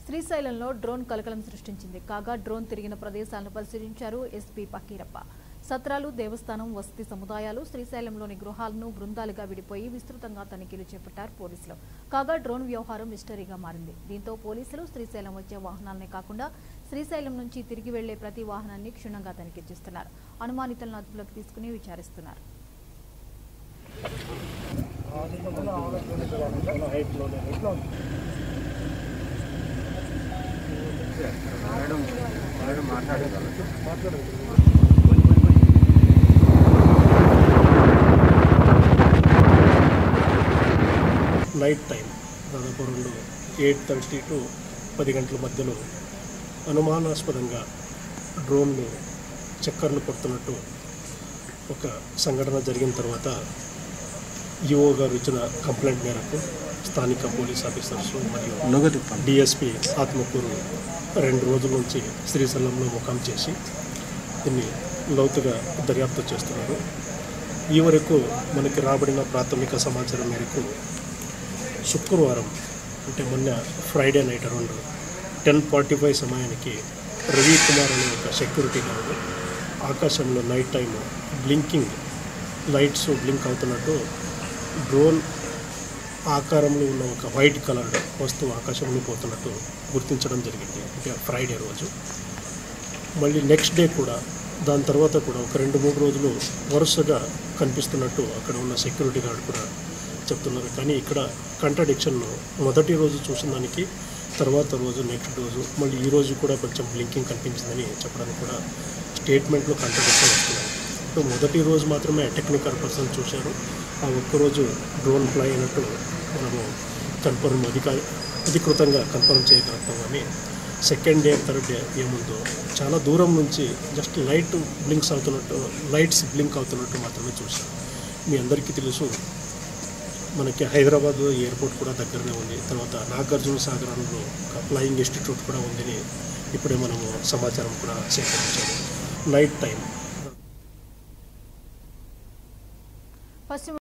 శ్రీశైలంలో డ్రోన్ కలకలం సృష్టించింది కాగా డ్రోన్ తిరిగిన ప్రదేశాలను పరిశీలించారు ఎస్పీ పకీరప్ప సత్రాలు దేవస్థానం వసతి సముదాయాలు శ్రీశైలంలోని గృహాలను బృందాలుగా విడిపోయి విస్తృతంగా తనిఖీలు చేపట్టారు పోలీసులు కాగా డ్రోన్ వ్యవహారం మిస్టరీగా మారింది దీంతో పోలీసులు శ్రీశైలం వచ్చే వాహనాలనే కాకుండా శ్రీశైలం నుంచి తిరిగి వెళ్లే ప్రతి వాహనాన్ని క్షుణ్ణంగా తనిఖీ చేస్తున్నారు అనుమానితులను అదుపులోకి తీసుకుని విచారిస్తున్నారు నైట్ టైం దాదాపు రెండు ఎయిట్ థర్టీ టు పది గంటల మధ్యలో అనుమానాస్పదంగా డ్రోన్లు చక్కర్లు కొడుతున్నట్టు ఒక సంఘటన జరిగిన తర్వాత ఈఓ గారు ఇచ్చిన కంప్లైంట్ మేరకు స్థానిక పోలీస్ ఆఫీసర్స్ మరియు డిఎస్పి ఆత్మకూరు రెండు రోజుల నుంచి శ్రీశైలంలో ముఖం చేసి దీన్ని లోతుగా దర్యాప్తు చేస్తున్నారు ఈ వరకు మనకి రాబడిన ప్రాథమిక సమాచారం మేరకు శుక్రవారం అంటే మొన్న Friday night around ten forty five సమయానికి రవి కుమార్ అనే ఒక సెక్యూరిటీ గార్డు ఆకాశంలో night time blinking lights blink అవుతున్నట్టు డ్రోన్ ఆకారంలో ఉన్న ఒక వైట్ కలర్ వస్తువు ఆకాశంలో పోతున్నట్టు గుర్తించడం జరిగింది అంటే ఫ్రైడే రోజు మళ్ళీ నెక్స్ట్ డే కూడా దాని తర్వాత కూడా ఒక రెండు మూడు రోజులు వరుసగా కనిపిస్తున్నట్టు అక్కడ ఉన్న సెక్యూరిటీ గార్డ్ కూడా చెప్తున్నారు కానీ ఇక్కడ కంట్రడిక్షన్ మొదటి రోజు చూసిన దానికి తర్వాత రోజు నెక్స్ట్ రోజు మళ్ళీ ఈ రోజు కూడా కొంచెం బ్లింకింగ్ కనిపించిందని చెప్పడానికి కూడా స్టేట్మెంట్లో కంట్రడిక్షన్ వస్తున్నాయి సో మొదటి రోజు మాత్రమే టెక్నికల్ పర్సన్ చూశారు ఆ ఒక్కరోజు డ్రోన్ ఫ్లై అయినట్టు మనము కన్ఫర్మ్ అధికార అధికృతంగా కన్ఫర్మ్ చేయగలుగుతాం కానీ సెకండ్ డే థర్డ్ డే ఏముందో చాలా దూరం నుంచి జస్ట్ లైట్ బ్లింక్స్ అవుతున్నట్టు లైట్స్ బ్లింక్ అవుతున్నట్టు మాత్రమే చూసాం మీ అందరికీ తెలుసు మనకి హైదరాబాద్ ఎయిర్పోర్ట్ కూడా దగ్గరనే ఉంది తర్వాత నాగార్జున సాగరంలో ఒక ఫ్లయింగ్ ఇన్స్టిట్యూట్ కూడా ఉందని ఇప్పుడే మనము సమాచారం కూడా సేకరించాము నైట్ టైం పశ్చిమ